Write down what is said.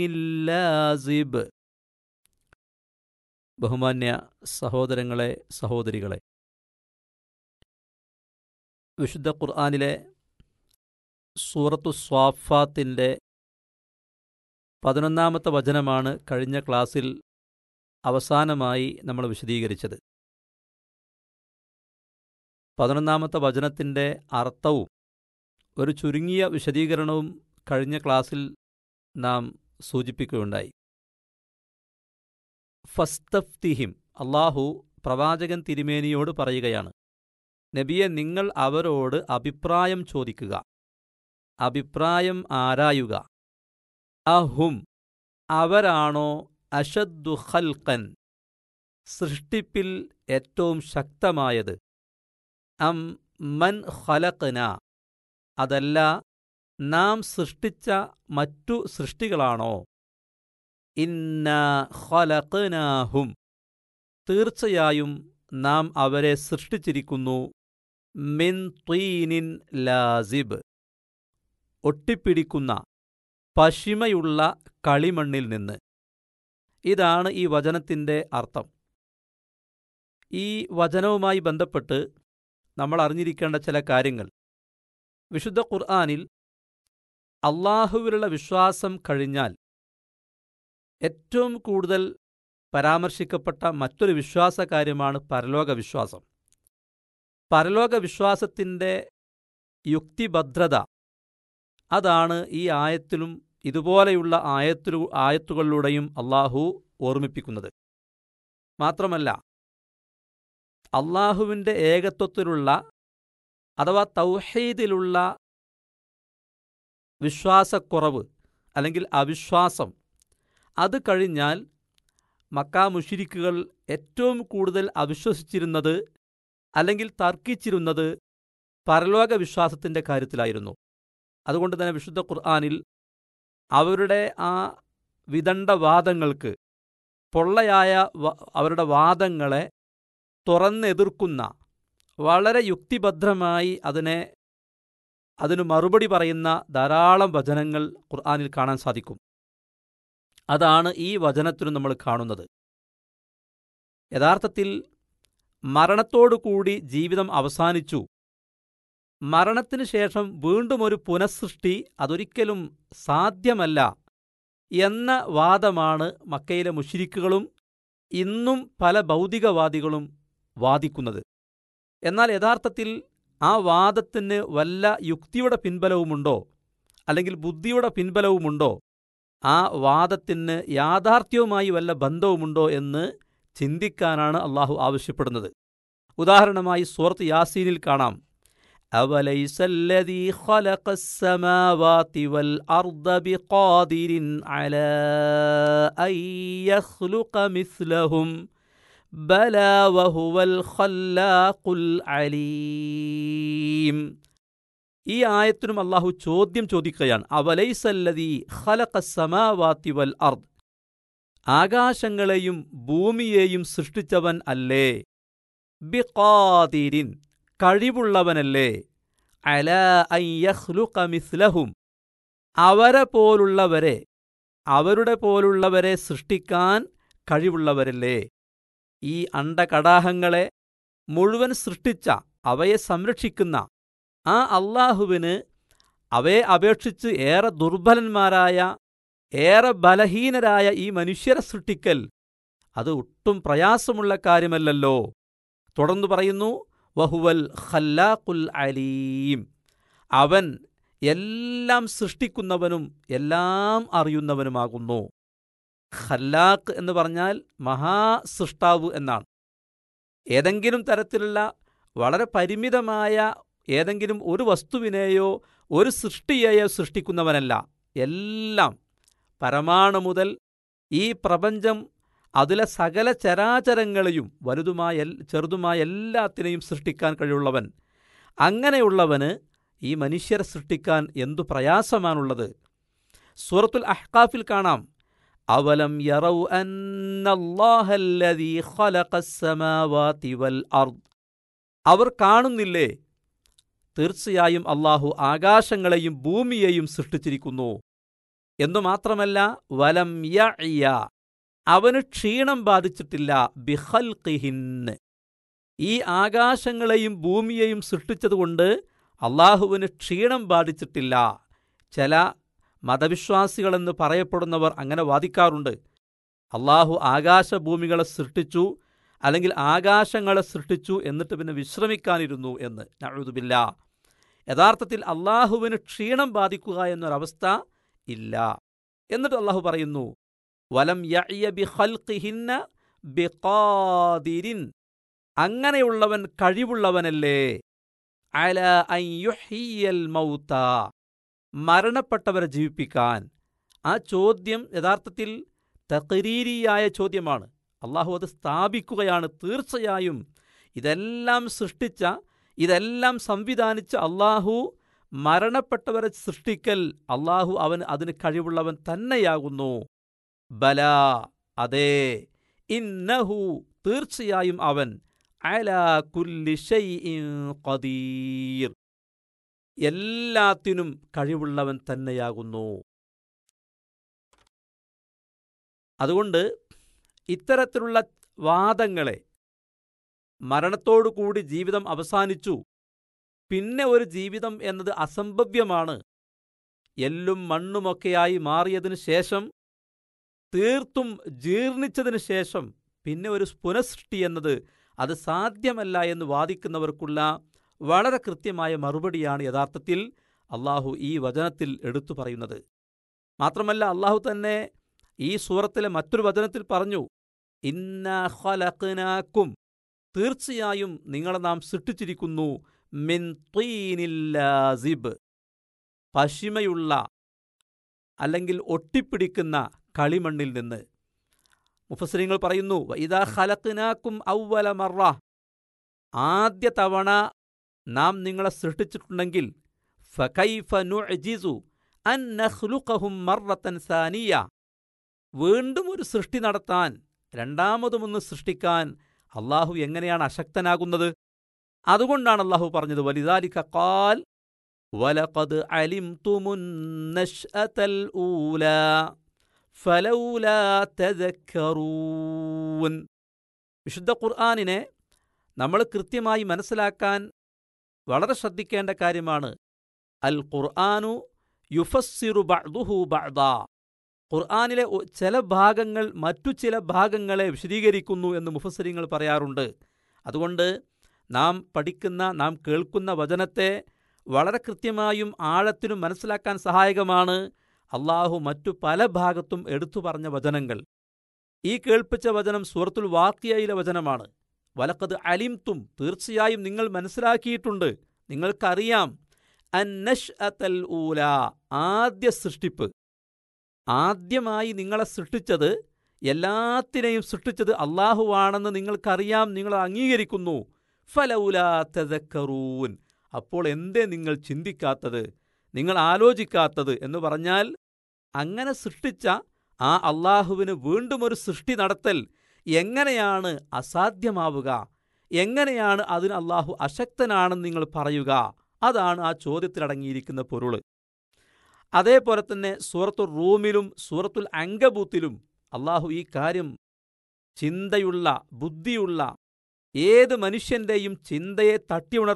ലാസിബ് ബഹുമാന്യ സഹോദരങ്ങളെ സഹോദരികളെ വിശുദ്ധ ഖുർആാനിലെ സൂറത്തു സ്വാഫാത്തിൻ്റെ പതിനൊന്നാമത്തെ വചനമാണ് കഴിഞ്ഞ ക്ലാസ്സിൽ അവസാനമായി നമ്മൾ വിശദീകരിച്ചത് പതിനൊന്നാമത്തെ വചനത്തിൻ്റെ അർത്ഥവും ഒരു ചുരുങ്ങിയ വിശദീകരണവും കഴിഞ്ഞ ക്ലാസ്സിൽ നാം സൂചിപ്പിക്കുകയുണ്ടായി ഫസ്തഫ്തിഹിം അള്ളാഹു പ്രവാചകൻ തിരുമേനിയോട് പറയുകയാണ് നബിയെ നിങ്ങൾ അവരോട് അഭിപ്രായം ചോദിക്കുക അഭിപ്രായം ആരായുക അഹും അവരാണോ അഷദ്ദു ഖൽഖൻ സൃഷ്ടിപ്പിൽ ഏറ്റവും ശക്തമായത് അം മൻ ഖലഖന അതല്ല നാം സൃഷ്ടിച്ച മറ്റു സൃഷ്ടികളാണോ ഇന്ന ഖലഖനാഹും തീർച്ചയായും നാം അവരെ സൃഷ്ടിച്ചിരിക്കുന്നു മിൻ തീനിൻ ലാസിബ് ഒട്ടിപ്പിടിക്കുന്ന പശിമയുള്ള കളിമണ്ണിൽ നിന്ന് ഇതാണ് ഈ വചനത്തിൻ്റെ അർത്ഥം ഈ വചനവുമായി ബന്ധപ്പെട്ട് നമ്മൾ അറിഞ്ഞിരിക്കേണ്ട ചില കാര്യങ്ങൾ വിശുദ്ധ ഖുർആാനിൽ അള്ളാഹുവിലുള്ള വിശ്വാസം കഴിഞ്ഞാൽ ഏറ്റവും കൂടുതൽ പരാമർശിക്കപ്പെട്ട മറ്റൊരു വിശ്വാസ കാര്യമാണ് പരലോക വിശ്വാസം പരലോക വിശ്വാസത്തിൻ്റെ യുക്തിഭദ്രത അതാണ് ഈ ആയത്തിലും ഇതുപോലെയുള്ള ആയത്തിലു ആയത്തുകളിലൂടെയും അള്ളാഹു ഓർമ്മിപ്പിക്കുന്നത് മാത്രമല്ല അള്ളാഹുവിൻ്റെ ഏകത്വത്തിലുള്ള അഥവാ തൗഹീദിലുള്ള വിശ്വാസക്കുറവ് അല്ലെങ്കിൽ അവിശ്വാസം അത് കഴിഞ്ഞാൽ മക്കാ മുഷിരിക്കുകൾ ഏറ്റവും കൂടുതൽ അവിശ്വസിച്ചിരുന്നത് അല്ലെങ്കിൽ തർക്കിച്ചിരുന്നത് പരലോക വിശ്വാസത്തിൻ്റെ കാര്യത്തിലായിരുന്നു അതുകൊണ്ട് തന്നെ വിശുദ്ധ ഖുർആാനിൽ അവരുടെ ആ വിദണ്ഡവാദങ്ങൾക്ക് പൊള്ളയായ അവരുടെ വാദങ്ങളെ തുറന്നെതിർക്കുന്ന വളരെ യുക്തിഭദ്രമായി അതിനെ അതിനു മറുപടി പറയുന്ന ധാരാളം വചനങ്ങൾ ഖുർആാനിൽ കാണാൻ സാധിക്കും അതാണ് ഈ വചനത്തിനും നമ്മൾ കാണുന്നത് യഥാർത്ഥത്തിൽ മരണത്തോടുകൂടി ജീവിതം അവസാനിച്ചു മരണത്തിനു ശേഷം വീണ്ടും ഒരു പുനഃസൃഷ്ടി അതൊരിക്കലും സാധ്യമല്ല എന്ന വാദമാണ് മക്കയിലെ മുഷിരിക്കുകളും ഇന്നും പല ഭൗതികവാദികളും വാദിക്കുന്നത് എന്നാൽ യഥാർത്ഥത്തിൽ ആ വാദത്തിന് വല്ല യുക്തിയുടെ പിൻബലവുമുണ്ടോ അല്ലെങ്കിൽ ബുദ്ധിയുടെ പിൻബലവുമുണ്ടോ ആ വാദത്തിന് യാഥാർത്ഥ്യവുമായി വല്ല ബന്ധവുമുണ്ടോ എന്ന് ചിന്തിക്കാനാണ് അള്ളാഹു ആവശ്യപ്പെടുന്നത് ഉദാഹരണമായി സൂറത്ത് യാസീനിൽ കാണാം أوليس الذي خلق السماوات والأرض بقادر على أن يخلق مثلهم بلى وهو الخلاق العليم ഈ ആയത്തിനും അള്ളാഹു ചോദ്യം ചോദിക്കുകയാണ് അവലൈസല്ലതി ഖലഖസമാവാതി വൽ അർദ് ആകാശങ്ങളെയും ഭൂമിയെയും സൃഷ്ടിച്ചവൻ അല്ലേ ബിഖാദിരിൻ കഴിവുള്ളവനല്ലേ അല അയ്യഹ്ലുഖ മിസ്ലഹും അവരെ പോലുള്ളവരെ അവരുടെ പോലുള്ളവരെ സൃഷ്ടിക്കാൻ കഴിവുള്ളവരല്ലേ ഈ അണ്ടകടാഹങ്ങളെ മുഴുവൻ സൃഷ്ടിച്ച അവയെ സംരക്ഷിക്കുന്ന ആ അള്ളാഹുവിന് അവയെ അപേക്ഷിച്ച് ഏറെ ദുർബലന്മാരായ ഏറെ ബലഹീനരായ ഈ മനുഷ്യരെ സൃഷ്ടിക്കൽ അത് ഒട്ടും പ്രയാസമുള്ള കാര്യമല്ലല്ലോ തുടർന്നു പറയുന്നു വഹുവൽ ഖല്ലാഖുൽ അലീം അവൻ എല്ലാം സൃഷ്ടിക്കുന്നവനും എല്ലാം അറിയുന്നവനുമാകുന്നു ഖല്ലാഖ് എന്ന് പറഞ്ഞാൽ മഹാസൃഷ്ടാവ് എന്നാണ് ഏതെങ്കിലും തരത്തിലുള്ള വളരെ പരിമിതമായ ഏതെങ്കിലും ഒരു വസ്തുവിനെയോ ഒരു സൃഷ്ടിയെയോ സൃഷ്ടിക്കുന്നവനല്ല എല്ലാം പരമാണു മുതൽ ഈ പ്രപഞ്ചം അതിലെ സകല ചരാചരങ്ങളെയും വലുതുമായ ചെറുതുമായ എല്ലാത്തിനെയും സൃഷ്ടിക്കാൻ കഴിവുള്ളവൻ അങ്ങനെയുള്ളവന് ഈ മനുഷ്യരെ സൃഷ്ടിക്കാൻ എന്തു പ്രയാസമാണുള്ളത് സൂറത്തുൽ അഹ്കാഫിൽ കാണാം അവലം യറൗ അന്നല്ലാഹല്ലദീ ഖലഖസ്സമാവാതി വൽ അർദ് അവർ കാണുന്നില്ലേ തീർച്ചയായും അള്ളാഹു ആകാശങ്ങളെയും ഭൂമിയെയും സൃഷ്ടിച്ചിരിക്കുന്നു എന്നു മാത്രമല്ല വലം യഅ്യ അവന് ക്ഷീണം ബാധിച്ചിട്ടില്ല ബിഖൽഖിഹിന്ന് ഈ ആകാശങ്ങളെയും ഭൂമിയെയും സൃഷ്ടിച്ചതുകൊണ്ട് അള്ളാഹുവിന് ക്ഷീണം ബാധിച്ചിട്ടില്ല ചില മതവിശ്വാസികളെന്ന് പറയപ്പെടുന്നവർ അങ്ങനെ വാദിക്കാറുണ്ട് അള്ളാഹു ആകാശഭൂമികളെ സൃഷ്ടിച്ചു അല്ലെങ്കിൽ ആകാശങ്ങളെ സൃഷ്ടിച്ചു എന്നിട്ട് പിന്നെ വിശ്രമിക്കാനിരുന്നു എന്ന് നഴുതുമില്ല യഥാർത്ഥത്തിൽ അള്ളാഹുവിന് ക്ഷീണം ബാധിക്കുക എന്നൊരവസ്ഥ ഇല്ല എന്നിട്ട് അള്ളാഹു പറയുന്നു വലം യഅ്യ ബിഖൽഖിഹിന്ന ബിഖാദിരിൻ അങ്ങനെയുള്ളവൻ കഴിവുള്ളവനല്ലേ അല അൻ യുഹ്യിയൽ മൗത മരണപ്പെട്ടവരെ ജീവിപ്പിക്കാൻ ആ ചോദ്യം യഥാർത്ഥത്തിൽ തകരീരിയായ ചോദ്യമാണ് അള്ളാഹു അത് സ്ഥാപിക്കുകയാണ് തീർച്ചയായും ഇതെല്ലാം സൃഷ്ടിച്ച ഇതെല്ലാം സംവിധാനിച്ച അള്ളാഹു മരണപ്പെട്ടവരെ സൃഷ്ടിക്കൽ അള്ളാഹു അവൻ അതിന് കഴിവുള്ളവൻ തന്നെയാകുന്നു ബല അതേ ഇന്നഹു തീർച്ചയായും അവൻ അലാ കുല്ലി ഷൈഇൻ ഖദീർ എല്ലാത്തിനും കഴിവുള്ളവൻ തന്നെയാകുന്നു അതുകൊണ്ട് ഇത്തരത്തിലുള്ള വാദങ്ങളെ മരണത്തോടുകൂടി ജീവിതം അവസാനിച്ചു പിന്നെ ഒരു ജീവിതം എന്നത് അസംഭവ്യമാണ് എല്ലും മണ്ണുമൊക്കെയായി മാറിയതിനു ശേഷം തീർത്തും ജീർണിച്ചതിനു ശേഷം പിന്നെ ഒരു പുനഃസൃഷ്ടി എന്നത് അത് സാധ്യമല്ല എന്ന് വാദിക്കുന്നവർക്കുള്ള വളരെ കൃത്യമായ മറുപടിയാണ് യഥാർത്ഥത്തിൽ അള്ളാഹു ഈ വചനത്തിൽ എടുത്തു പറയുന്നത് മാത്രമല്ല അള്ളാഹു തന്നെ ഈ സൂറത്തിലെ മറ്റൊരു വചനത്തിൽ പറഞ്ഞു ഇന്ന ഖലഖ്നാക്കും തീർച്ചയായും നിങ്ങളെ നാം സൃഷ്ടിച്ചിരിക്കുന്നു മിൻ തീനില്ലാസിബ് പശിമയുള്ള അല്ലെങ്കിൽ ഒട്ടിപ്പിടിക്കുന്ന കളിമണ്ണിൽ നിന്ന് മുഫസരിങ്ങൾ പറയുന്നു ഇതാ ഖലഖ്നാക്കും ഔവല മറ ആദ്യ തവണ നാം നിങ്ങളെ സൃഷ്ടിച്ചിട്ടുണ്ടെങ്കിൽ ഫകൈഫ നുഅ്ജിസു അൻ നഖ്ലുഖഹും മറത്തൻ സാനിയ വീണ്ടും ഒരു സൃഷ്ടി നടത്താൻ രണ്ടാമതുമൊന്ന് സൃഷ്ടിക്കാൻ അള്ളാഹു എങ്ങനെയാണ് അശക്തനാകുന്നത് അതുകൊണ്ടാണ് അള്ളാഹു പറഞ്ഞത് വലിദാലിക ഖാൽ വലഖദ് അലിംതുമുൻ നശ്അതൽ ഊല ഫലൗലാ തദക്കറൂൻ വിശുദ്ധ ഖുർആനിനെ നമ്മൾ കൃത്യമായി മനസ്സിലാക്കാൻ വളരെ ശ്രദ്ധിക്കേണ്ട കാര്യമാണ് അൽ ഖുർആാനു യുഫസ്സിറു ബഅ്ദുഹു ബഅ്ദ ഖുർആാനിലെ ചില ഭാഗങ്ങൾ മറ്റു ചില ഭാഗങ്ങളെ വിശദീകരിക്കുന്നു എന്ന് മുഫസരിങ്ങൾ പറയാറുണ്ട് അതുകൊണ്ട് നാം പഠിക്കുന്ന നാം കേൾക്കുന്ന വചനത്തെ വളരെ കൃത്യമായും ആഴത്തിനും മനസ്സിലാക്കാൻ സഹായകമാണ് അള്ളാഹു മറ്റു പല ഭാഗത്തും എടുത്തു പറഞ്ഞ വചനങ്ങൾ ഈ കേൾപ്പിച്ച വചനം സൂറത്തുൽ വാക്കിയയിലെ വചനമാണ് വലക്കത് അലിംതും തീർച്ചയായും നിങ്ങൾ മനസ്സിലാക്കിയിട്ടുണ്ട് നിങ്ങൾക്കറിയാം അന്നഷ് അത്തൽ ഊല ആദ്യ സൃഷ്ടിപ്പ് ആദ്യമായി നിങ്ങളെ സൃഷ്ടിച്ചത് എല്ലാത്തിനെയും സൃഷ്ടിച്ചത് അള്ളാഹുവാണെന്ന് നിങ്ങൾക്കറിയാം നിങ്ങൾ അംഗീകരിക്കുന്നു ഫലൗലാ തദക്കറൂൻ അപ്പോൾ എന്തേ നിങ്ങൾ ചിന്തിക്കാത്തത് നിങ്ങൾ ആലോചിക്കാത്തത് എന്ന് പറഞ്ഞാൽ അങ്ങനെ സൃഷ്ടിച്ച ആ അള്ളാഹുവിന് വീണ്ടും ഒരു സൃഷ്ടി നടത്തൽ എങ്ങനെയാണ് അസാധ്യമാവുക എങ്ങനെയാണ് അതിന് അള്ളാഹു അശക്തനാണെന്ന് നിങ്ങൾ പറയുക അതാണ് ആ ചോദ്യത്തിലടങ്ങിയിരിക്കുന്ന പൊരുള് അതേപോലെ തന്നെ സൂറത്തുൽ റൂമിലും സൂറത്തുൽ അങ്കബൂത്തിലും അള്ളാഹു ഈ കാര്യം ചിന്തയുള്ള ബുദ്ധിയുള്ള ഏത് മനുഷ്യന്റെയും ചിന്തയെ തട്ടിയുണർ